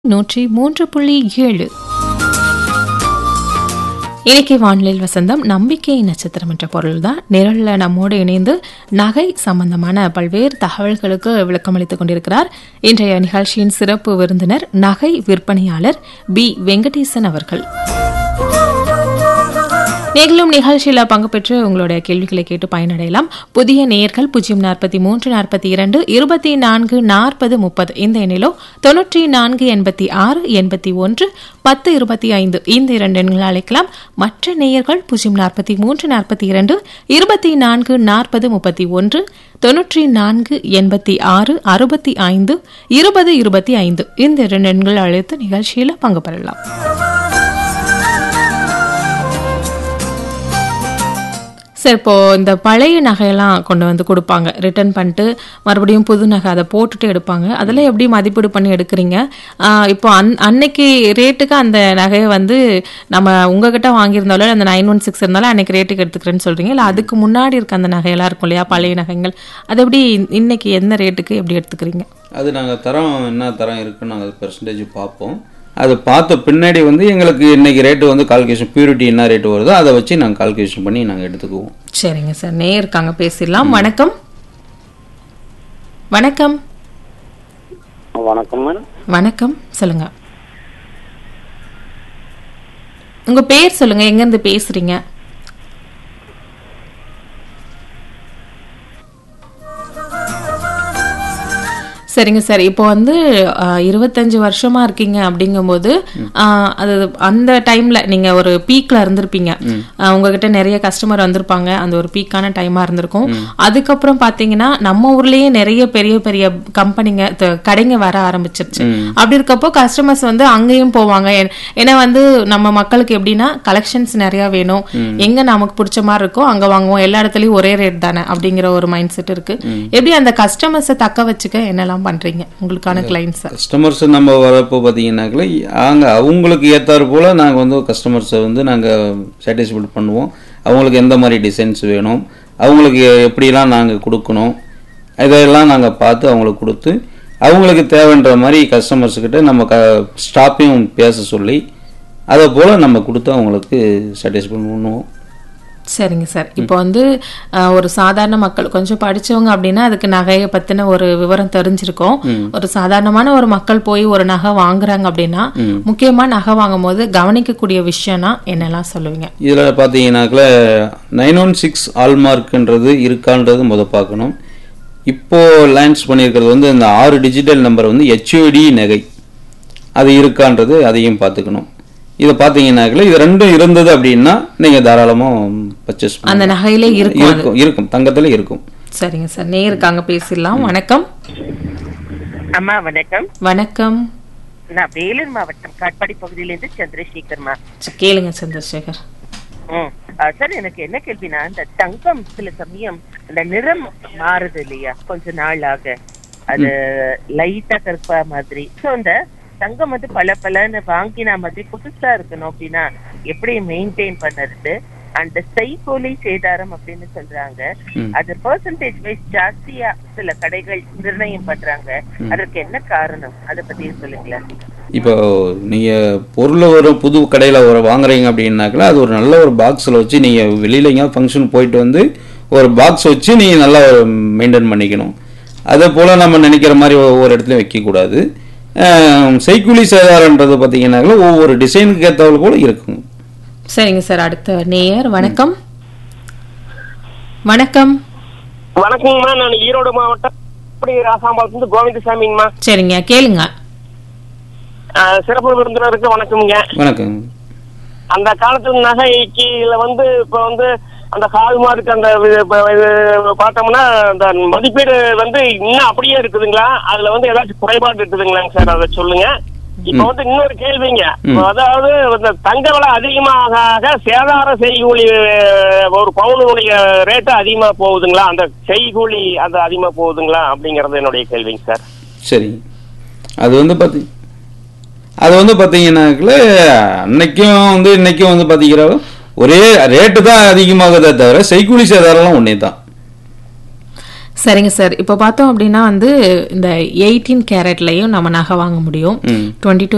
நூற்றி மூன்று புள்ளி ஏழு இலக்கிய வானிலையில் வசந்தம் நம்பிக்கை நட்சத்திரம் என்ற பொருள்தான் நிரல்ல நம்மோடு இணைந்து நகை சம்பந்தமான பல்வேறு தகவல்களுக்கு விளக்கமளித்துக் கொண்டிருக்கிறார் இன்றைய நிகழ்ச்சியின் சிறப்பு விருந்தினர் நகை விற்பனையாளர் பி வெங்கடேசன் அவர்கள் நீங்களும் நிகழ்ச்சியில் பங்கு பெற்று உங்களுடைய கேள்விகளை கேட்டு பயனடையலாம் புதிய நேயர்கள் பூஜ்ஜியம் நாற்பத்தி மூன்று நாற்பத்தி இரண்டு இருபத்தி நான்கு நாற்பது முப்பது இந்த எண்ணிலோ தொன்னூற்றி நான்கு எண்பத்தி ஆறு எண்பத்தி ஒன்று பத்து இருபத்தி ஐந்து இந்த இரண்டு எண்களை அழைக்கலாம் மற்ற நேயர்கள் பூஜ்ஜியம் நாற்பத்தி மூன்று நாற்பத்தி இரண்டு இருபத்தி நான்கு நாற்பது முப்பத்தி ஒன்று தொன்னூற்றி நான்கு எண்பத்தி ஆறு அறுபத்தி ஐந்து இருபது இருபத்தி ஐந்து இந்த இரண்டு எண்கள் அழைத்து நிகழ்ச்சியில் பங்கு பெறலாம் சரி இப்போ இந்த பழைய நகையெல்லாம் கொண்டு வந்து கொடுப்பாங்க ரிட்டர்ன் பண்ணிட்டு மறுபடியும் புது நகை அதை போட்டுட்டு எடுப்பாங்க அதெல்லாம் எப்படி மதிப்பீடு பண்ணி எடுக்கிறீங்க ஆஹ் இப்போ அன் அன்னைக்கு ரேட்டுக்கு அந்த நகையை வந்து நம்ம உங்ககிட்ட வாங்கியிருந்தாலும் அந்த நைன் ஒன் சிக்ஸ் இருந்தாலும் அன்னைக்கு ரேட்டுக்கு எடுத்துக்கிறேன்னு சொல்றீங்க இல்லை அதுக்கு முன்னாடி இருக்க அந்த நகையெல்லாம் இருக்கும் இல்லையா பழைய நகைகள் அது எப்படி இன்னைக்கு எந்த ரேட்டுக்கு எப்படி எடுத்துக்கிறீங்க அது நாங்கள் தரம் என்ன தரம் இருக்குன்னு நாங்கள் பெர்சன்டேஜ் பார்ப்போம் அது பார்த்த பின்னாடி வந்து எங்களுக்கு இன்னைக்கு ரேட்டு வந்து கால்குலேஷன் பியூரிட்டி என்ன ரேட்டு வருதோ அதை வச்சு நாங்கள் கால்குலேஷன் பண்ணி நாங்கள் எடுத்துக்குவோம் சரிங்க சார் நே இருக்காங்க பேசிடலாம் வணக்கம் வணக்கம் வணக்கம் மேடம் வணக்கம் சொல்லுங்க உங்க பேர் சொல்லுங்க எங்க இருந்து பேசுறீங்க சரிங்க சார் இப்போ வந்து ஆஹ், இருபத்தஞ்சு வருஷமா இருக்கீங்க அப்படிங்கும்போது ஆஹ், அது அந்த டைம்ல நீங்க ஒரு பீக்ல இருந்திருப்பீங்க ஆஹ், உங்ககிட்ட நிறைய கஸ்டமர் வந்திருப்பாங்க அந்த ஒரு பீக்கான டைமா இருந்திருக்கும் அதுக்கப்புறம் பாத்தீங்கன்னா நம்ம ஊர்லயே நிறைய பெரிய பெரிய கம்பெனிங்க த- கடைங்க வர ஆரம்பிச்சிருச்சு அப்படி இருக்கப்போ கஸ்டமர்ஸ் வந்து அங்கேயும் போவாங்க ஏன்- ஏன்னா வந்து நம்ம மக்களுக்கு எப்படின்னா கலெக்ஷன்ஸ் நிறைய வேணும் எங்க நமக்கு பிடிச்ச மாதிரி இருக்கோ அங்க வாங்குவோம் எல்லா இடத்துலயும் ஒரே ரேட் தானே அப்படிங்கிற ஒரு மைண்ட் செட் இருக்கு எப்படி அந்த கஸ்டமர்ஸை தக்க வச்சுக்க என்னெல்லாம் பண்றீங்க உங்களுக்கான கிளைண்ட்ஸ் கஸ்டமர்ஸ் நம்ம வரப்போ பார்த்தீங்கன்னாக்கல அங்கே அவங்களுக்கு ஏற்றாறு போல் நாங்கள் வந்து கஸ்டமர்ஸை வந்து நாங்கள் சாட்டிஸ்ஃபைட் பண்ணுவோம் அவங்களுக்கு எந்த மாதிரி டிசைன்ஸ் வேணும் அவங்களுக்கு எப்படிலாம் நாங்கள் கொடுக்கணும் இதையெல்லாம் நாங்கள் பார்த்து அவங்களுக்கு கொடுத்து அவங்களுக்கு தேவைன்ற மாதிரி கஸ்டமர்ஸ்கிட்ட நம்ம க ஸ்டாப்பையும் பேச சொல்லி அதை போல் நம்ம கொடுத்து அவங்களுக்கு சாட்டிஸ்ஃபை பண்ணுவோம் சரிங்க சார் இப்போ வந்து அஹ், ஒரு சாதாரண மக்கள் கொஞ்சம் படிச்சவங்க அப்படின்னா அதுக்கு நகையை பத்தின ஒரு விவரம் தெரிஞ்சிருக்கும் ஒரு சாதாரணமான ஒரு மக்கள் போய் ஒரு நகை வாங்குறாங்க அப்படின்னா முக்கியமா நகை வாங்கும் போது கவனிக்கக்கூடிய விஷயம்னா என்னெல்லாம் சொல்லுவீங்க இதில் பார்த்தீங்கன்னாக்கல நைன் ஒன் சிக்ஸ் ஆல்மார்க்ன்றது இருக்கான்றது முத பார்க்கணும் இப்போது லான்ச் பண்ணியிருக்கிறது வந்து இந்த ஆறு டிஜிட்டல் நம்பர் வந்து ஹெச்ஓடி நகை அது இருக்கான்றது அதையும் பார்த்துக்கணும் இதை பார்த்தீங்கன்னாக்கல இது ரெண்டும் இருந்தது அப்படின்னா நீங்கள் தாராளமாக பர்ச்சேஸ் அந்த நகையிலே இருக்கும் அது. இருக்கும் இருக்கும் தங்கத்தில் இருக்கும் சரிங்க சார் நேருக்காங்க பேசிடலாம் வணக்கம் அம்மா வணக்கம் வணக்கம் நான் வேலூர் மாவட்டம் காட்பாடி பகுதியிலிருந்து சந்திரசேகர்மா சரி, கேளுங்க சந்திரசேகர் ம் ஆ, சார் எனக்கு என்ன கேள்வினா இந்த தங்கம் சில சமயம் அந்த நிறம் மாறுது இல்லையா கொஞ்ச நாள் ஆக அது லைட்டா கருப்பா மாதிரி சோ அந்த தங்கம் வந்து பல பலன்னு வாங்கின மாதிரி புதுசா இருக்கணும் அப்படின்னா எப்படி மெயின்டைன் பண்ணுறது அந்த செய்கூலி சேதாரம் அப்படின்னு சொல்றாங்க அது பெர்சன்டேஜ் வைஸ் ஜாஸ்தியா சில கடைகள் நிர்ணயம் பண்றாங்க அதற்கு என்ன காரணம் அதை பத்தி சொல்லுங்களேன் இப்போ நீங்கள் பொருளை ஒரு புது கடையில் ஒரு வாங்குறீங்க அப்படின்னாக்கல அது ஒரு நல்ல ஒரு பாக்ஸில் வச்சு நீங்கள் வெளியில் எங்கேயாவது ஃபங்க்ஷன் போயிட்டு வந்து ஒரு பாக்ஸ் வச்சு நீங்கள் நல்லா மெயின்டைன் பண்ணிக்கணும் அதே போல் நம்ம நினைக்கிற மாதிரி ஒவ்வொரு இடத்துலையும் வைக்கக்கூடாது அஹ், செய்கூலி சேதாரன்றது பார்த்தீங்கன்னாக்கல ஒவ்வொரு டிசைனுக்கு ஏற்றவள் கூட இருக்கும் சரிங்க சார் அடுத்த நேயர் வணக்கம் வணக்கம் வணக்கங்கம்மா நான் ஈரோடு மாவட்டம் அப்படி ராசாம்பாளத்துலேருந்து கோவிந்தசாமிங்கம்மா சரிங்க கேளுங்க ஆஹ் சிறப்பு விருந்தினருக்கு வணக்கம்ங்க வணக்கம் அந்த காலத்து நகைக்கு இதுல வந்து இப்ப வந்து அந்த ஹால்மார்க் அந்த இது- இப்ப இது பார்த்தோம்னா அந்த மதிப்பீடு வந்து இன்னும் அப்படியே இருக்குதுங்களா அதுல வந்து ஏதாச்சும் குறைபாடு இருக்குதுங்களாங்க சார் அதை சொல்லுங்க இப்ப வந்து இன்னொரு கேள்விங்க அதாவது இந்த தங்க விலை அதிகமாக ஆக சேதார செய்கூலி அஹ், ஒரு பவுனுடைய ரேட்டு அதிகமா போகுதுங்களா அந்த செய்கூலி அது அதிகமா போகுதுங்களா அப்படிங்கறது என்னுடைய கேள்விங்க சார் சரி அது வந்து பார்த்தி அது வந்து பார்த்தீங்கன்னாக்கல அன்னைக்கும் வந்து இன்னைக்கும் வந்து பார்த்தீங்கன்னா ஒரே ரேட்டு தான் அதிகமாகுதே தவிர செய்கூலி சேதாரம்லாம் ஒன்றே தான் சரிங்க சார் இப்போ பார்த்தோம் அப்படின்னா வந்து இந்த எயிட்டீன் கேரட்லயும் நம்ம நகை வாங்க முடியும் ம் டுவெண்ட்டி டூ